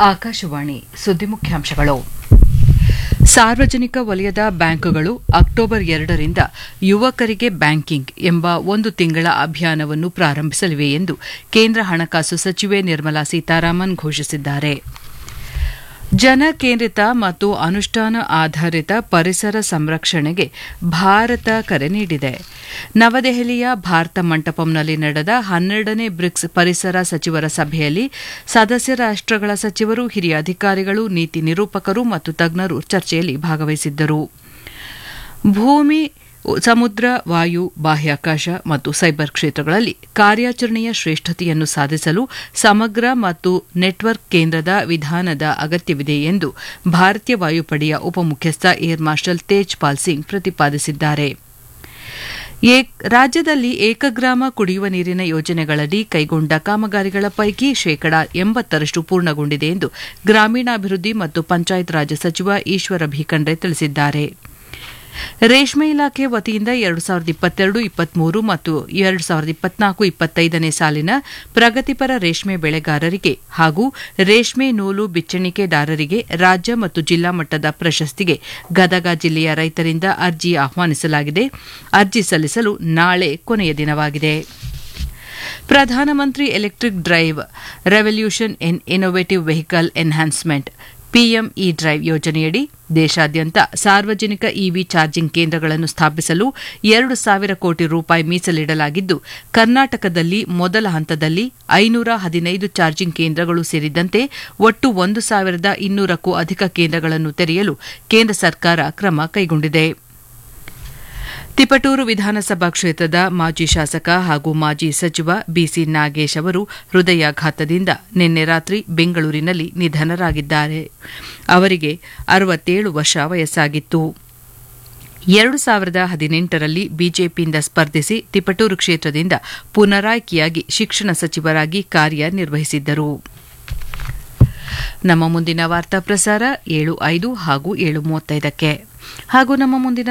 ಆಕಾಶವಾಣಿ ಸುದ್ದಿ ಮುಖ್ಯಾಂಶಗಳು ಸಾರ್ವಜನಿಕ ವಲಯದ ಬ್ಯಾಂಕುಗಳು ಅಕ್ಟೋಬರ್ ಎರಡರಿಂದ ಯುವಕರಿಗೆ ಬ್ಯಾಂಕಿಂಗ್ ಎಂಬ ಒಂದು ತಿಂಗಳ ಅಭಿಯಾನವನ್ನು ಪ್ರಾರಂಭಿಸಲಿವೆ ಎಂದು ಕೇಂದ್ರ ಹಣಕಾಸು ಸಚಿವೆ ನಿರ್ಮಲಾ ಸೀತಾರಾಮನ್ ಘೋಷಿಸಿದ್ದಾರೆ ಜನಕೇಂದ್ರಿತ ಮತ್ತು ಅನುಷ್ಠಾನ ಆಧಾರಿತ ಪರಿಸರ ಸಂರಕ್ಷಣೆಗೆ ಭಾರತ ಕರೆ ನೀಡಿದೆ ನವದೆಹಲಿಯ ಭಾರತ ಮಂಟಪಂನಲ್ಲಿ ನಡೆದ ಹನ್ನೆರಡನೇ ಬ್ರಿಕ್ಸ್ ಪರಿಸರ ಸಚಿವರ ಸಭೆಯಲ್ಲಿ ಸದಸ್ಯ ರಾಷ್ಟಗಳ ಸಚಿವರು ಹಿರಿಯ ಅಧಿಕಾರಿಗಳು ನೀತಿ ನಿರೂಪಕರು ಮತ್ತು ತಜ್ಞರು ಚರ್ಚೆಯಲ್ಲಿ ಭಾಗವಹಿಸಿದ್ದರು ಭೂಮಿ ಸಮುದ್ರ ವಾಯು ಬಾಹ್ಯಾಕಾಶ ಮತ್ತು ಸೈಬರ್ ಕ್ಷೇತ್ರಗಳಲ್ಲಿ ಕಾರ್ಯಾಚರಣೆಯ ಶ್ರೇಷ್ಠತೆಯನ್ನು ಸಾಧಿಸಲು ಸಮಗ್ರ ಮತ್ತು ನೆಟ್ವರ್ಕ್ ಕೇಂದ್ರದ ವಿಧಾನದ ಅಗತ್ಯವಿದೆ ಎಂದು ಭಾರತೀಯ ವಾಯುಪಡೆಯ ಉಪಮುಖ್ಯಸ್ಥ ಏರ್ ಮಾರ್ಷಲ್ ತೇಜ್ ಪಾಲ್ ಸಿಂಗ್ ಪ್ರತಿಪಾದಿಸಿದ್ದಾರೆ ರಾಜ್ಯದಲ್ಲಿ ಏಕಗ್ರಾಮ ಕುಡಿಯುವ ನೀರಿನ ಯೋಜನೆಗಳಡಿ ಕೈಗೊಂಡ ಕಾಮಗಾರಿಗಳ ಪೈಕಿ ಶೇಕಡಾ ಎಂಬತ್ತರಷ್ಟು ಪೂರ್ಣಗೊಂಡಿದೆ ಎಂದು ಗ್ರಾಮೀಣಾಭಿವೃದ್ಧಿ ಮತ್ತು ಪಂಚಾಯತ್ ರಾಜ್ ಸಚಿವ ಈಶ್ವರ ಭಿ ಖಂಡ್ರೆ ತಿಳಿಸಿದ್ದಾರೆ ರೇಷ್ಮೆ ಇಲಾಖೆ ವತಿಯಿಂದ ಎರಡು ಸಾವಿರದ ಇಪ್ಪತ್ತೆರಡು ಇಪ್ಪತ್ಮೂರು ಮತ್ತು ಎರಡು ಸಾವಿರದ ಇಪ್ಪತ್ನಾಲ್ಕು ಇಪ್ಪತ್ತೈದನೇ ಸಾಲಿನ ಪ್ರಗತಿಪರ ರೇಷ್ಮೆ ಬೆಳೆಗಾರರಿಗೆ ಹಾಗೂ ರೇಷ್ಮೆ ನೂಲು ಬಿಚ್ಚಣಿಕೆದಾರರಿಗೆ ರಾಜ್ಯ ಮತ್ತು ಜಿಲ್ಲಾ ಮಟ್ಟದ ಪ್ರಶಸ್ತಿಗೆ ಗದಗ ಜಿಲ್ಲೆಯ ರೈತರಿಂದ ಅರ್ಜಿ ಆಹ್ವಾನಿಸಲಾಗಿದೆ ಅರ್ಜಿ ಸಲ್ಲಿಸಲು ನಾಳೆ ಕೊನೆಯ ದಿನವಾಗಿದೆ ಪ್ರಧಾನಮಂತ್ರಿ electric drive revolution in innovative vehicle enhancement PM E drive ಯೋಜನೆಯಡಿ ದೇಶಾದ್ಯಂತ ಸಾರ್ವಜನಿಕ ಇವಿ ಚಾರ್ಜಿಂಗ್ ಕೇಂದ್ರಗಳನ್ನು ಸ್ಥಾಪಿಸಲು ಎರಡು ಸಾವಿರ ಕೋಟಿ ರೂಪಾಯಿ ಮೀಸಲಿಡಲಾಗಿದ್ದು ಕರ್ನಾಟಕದಲ್ಲಿ ಮೊದಲ ಹಂತದಲ್ಲಿ ಐನೂರ ಹದಿನೈದು ಚಾರ್ಜಿಂಗ್ ಕೇಂದ್ರಗಳು ಸೇರಿದಂತೆ ಒಟ್ಟು ಒಂದು ಸಾವಿರದ ಇನ್ನೂರಕ್ಕೂ ಅಧಿಕ ಕೇಂದ್ರಗಳನ್ನು ತೆರೆಯಲು ಕೇಂದ್ರ ಸರ್ಕಾರ ಕ್ರಮ ಕೈಗೊಂಡಿದೆ ತಿಪಟೂರು ವಿಧಾನಸಭಾ ಕ್ಷೇತ್ರದ ಮಾಜಿ ಶಾಸಕ ಹಾಗೂ ಮಾಜಿ ಸಚಿವ ಬಿಸಿ ನಾಗೇಶ್ ಅವರು ಹೃದಯಾಘಾತದಿಂದ ನಿನ್ನೆ ರಾತ್ರಿ ಬೆಂಗಳೂರಿನಲ್ಲಿ ನಿಧನರಾಗಿದ್ದಾರೆ ಅವರಿಗೆ ಅರವತ್ತೇಳು ವರ್ಷ ವಯಸ್ಸಾಗಿತ್ತು ಎರಡು ಸಾವಿರದ ಹದಿನೆಂಟರಲ್ಲಿ ಬಿಜೆಪಿಯಿಂದ ಸ್ಪರ್ಧಿಸಿ ತಿಪಟೂರು ಕ್ಷೇತ್ರದಿಂದ ಪುನರಾಯ್ಕೆಯಾಗಿ ಶಿಕ್ಷಣ ಸಚಿವರಾಗಿ ಕಾರ್ಯನಿರ್ವಹಿಸಿದ್ದರು ನಮ್ಮ ಮುಂದಿನ ವಾರ್ತಾ ಪ್ರಸಾರ ಏಳು ಐದು ಹಾಗೂ ಏಳು ಮೂವತ್ತೈದಕ್ಕೆ ಹಾಗೂ ನಮ್ಮ ಮುಂದಿನ